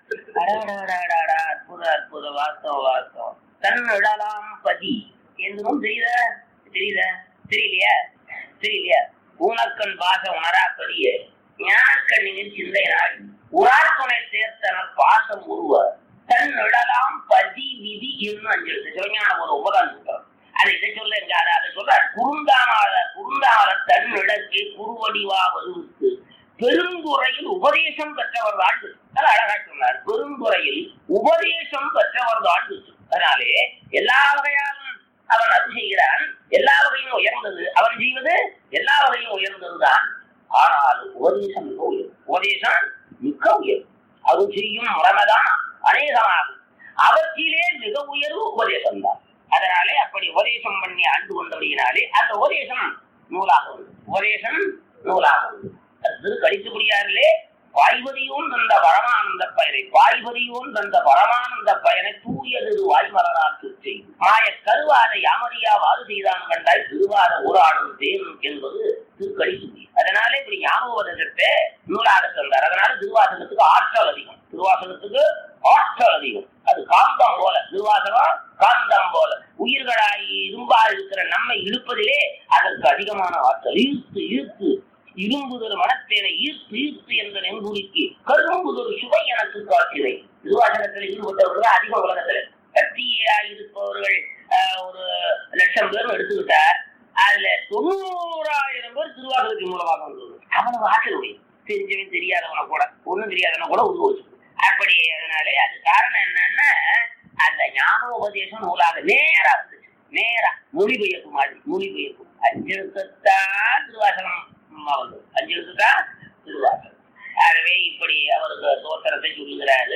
[SPEAKER 1] அடாடாடாடாடா அற்புத அற்புத வாஸ்தவ வாஸ்தவம் தன்னிடலாம் பதி என்னும் தெரியுதா தெரியுதா தெரியலையா தெரியலையா ஊனக்கண் பாச உணராப்பரிய ஞானக்கண்ணின் சிந்தை நாடி உராத்துணை சேர்த்தன பாசம் உருவ தன் இடலாம் பதி விதி என்று அஞ்சல் சிவஞான ஒரு ஒன்பதாம் புத்தகம் அதை இதை சொல்ல எங்க அதை அதை சொல்றார் குறுந்தாமால குறுந்தாமல தன் இடக்கு குருவடிவா வருவித்து பெருந்துறையில் உபதேசம் பெற்றவர் வாழ்வு அது அழகா சொன்னார் பெருந்துறையில் உபதேசம் பெற்றவர் வாழ்வு அதனாலே எல்லா வகையாலும் அவன் அது செய்கிறான் எல்லா வகையும் உயர்ந்தது அவன் செய்வது எல்லா வகையும் உயர்ந்ததுதான் ஆனால் உபதேசம் மிக உயர் உபதேசம் மிக உயர் அது செய்யும் முறைமைதான் அநேகமாகும் அவற்றிலே மிக உயர்வு உபதேசம் தான் அதனாலே அப்படி உபதேசம் பண்ணி ஆண்டு கொண்டபடியினாலே அந்த உபதேசம் நூலாகும் உபதேசம் நூலாகும் அது கடித்துபடியாரிலே வாய்வதியோன் தந்த பரமானந்த பயனை வாய்வதியோன் தந்த பரமானந்த பயனை தூயது வாய்மலராக்கு செய்யும் மாய கருவாத யாமரியா வாது செய்தான் கண்டால் திருவாத ஊராடும் தேனும் என்பது திருக்கடித்துபடி அதனாலே இப்படி ஞாபகத்தை நூலாக தந்தார் அதனால திருவாசகத்துக்கு ஆற்றல் அதிகம் திருவாசகத்துக்கு ஆற்றல் அதிகம் அது காந்தம் போல திருவாசகம் காந்தம் போல உயிர்களாய் இரும்பா இருக்கிற நம்மை இழுப்பதிலே அதற்கு அதிகமான ஆற்றல் ஈர்த்து ஈர்த்து இரும்புதொரு மனத்தேனை ஈர்த்து ஈர்த்து என்ற நெங்குடிக்கு கரும்புதொரு சுவை எனக்கு காட்டினை திருவாசகத்தில் ஈடுபட்டவர்கள் அதிக உலகத்துல கத்தியாய் இருப்பவர்கள் ஆஹ், ஒரு லட்சம் பேர் எடுத்துக்கிட்டா அதுல தொண்ணூறாயிரம் பேர் திருவாசகத்தின் மூலமாக வந்தது அவனுக்கு ஆற்றல் உடைய தெரிஞ்சவன் தெரியாதவனை கூட ஒண்ணும் தெரியாதவனை கூட உருவ வச்சு அப்படி அதனாலே அது காரணம் என்னன்னா அந்த ஞானோபதேசம் நூலாக நேரா வந்துச்சு நேரா மொழிபெயர்ப்பு மாதிரி மொழிபெயர்ப்பு அஞ்செழுத்தான் திருவாசகம் வந்தது அஞ்செழுத்துதான் திருவாசகம் ஆகவே இப்படி அவருக்கு தோற்றத்தை சொல்லுகிறாரு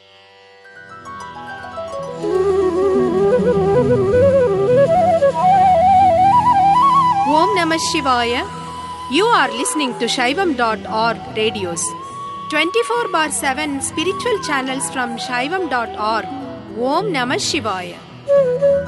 [SPEAKER 2] Om Namah Shivaya. You are listening to Shaivam.org radios. 24 bar 7 spiritual channels from Shaivam.org. Om Namah Shivaya.